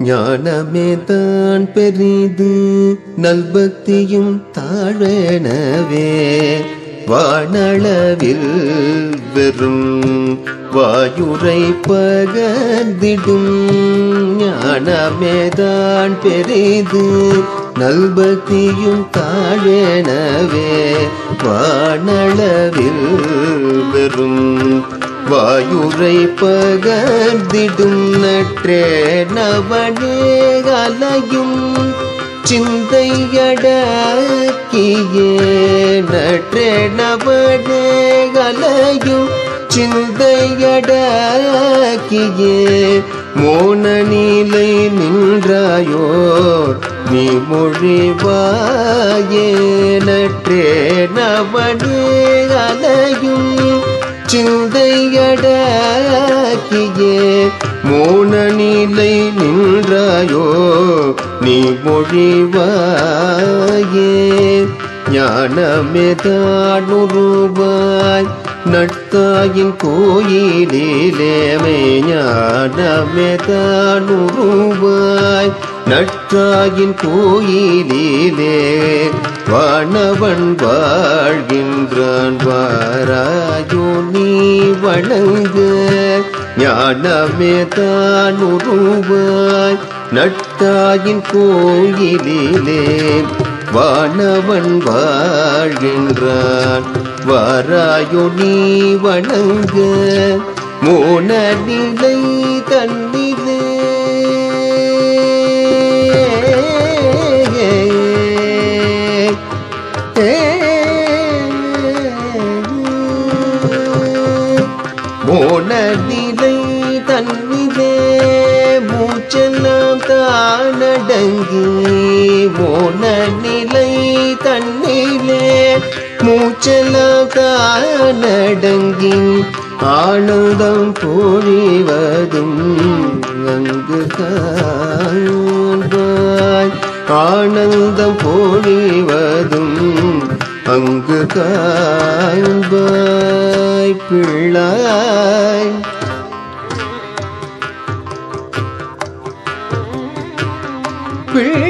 ஞானமே தான் பெரிது நல்பக்தியும் தாழனவே வானளவில் வெறும் வாயுரை பகர்ந்திடும் ஞானமே தான் பெரிது நல்பக்தியும் தாழனவே வானளவில் வெறும் வாயுரை பகர்ந்திடும் நற்றே நவனே அலையும் சிந்தையடக்கியே நற்றே நவனே அலையும் சிந்தையடக்கியே மோன நிலை நின்றாயோர் நீ மொழிவாயே நற்றே நவனே அலையும் சிந்தையடக்கியே மோன நிலை நின்றாயோ நீ மொழிவாயே ஞானமெதானுருவாய் நட்டாயின் கோயிலேமே ஞானமெதானுருவாய் நற்றாயின் கோயிலிலே வானவன் வாழ்கின்றான் வாராயோ நீ வணங்க ஞானமே தான் உருவாய் நட்டாயின் கோயிலிலே வானவன் வாழ்கின்றான் வாராயோ நீ வணங்க மோன நிலை தன்னிலே மோன நிலை தன்னிலே மூச்செல்லாம் தானடங்கி மோன நிலை தன்னிலே மூச்செல்லாம் தானடங்கி ஆனந்தம் பொழிவதும் அங்கு காண்பாய் ஆனந்தம் பொழிவதும் அங்கு காண்பாய் பிள்ளாய் பிள்ளை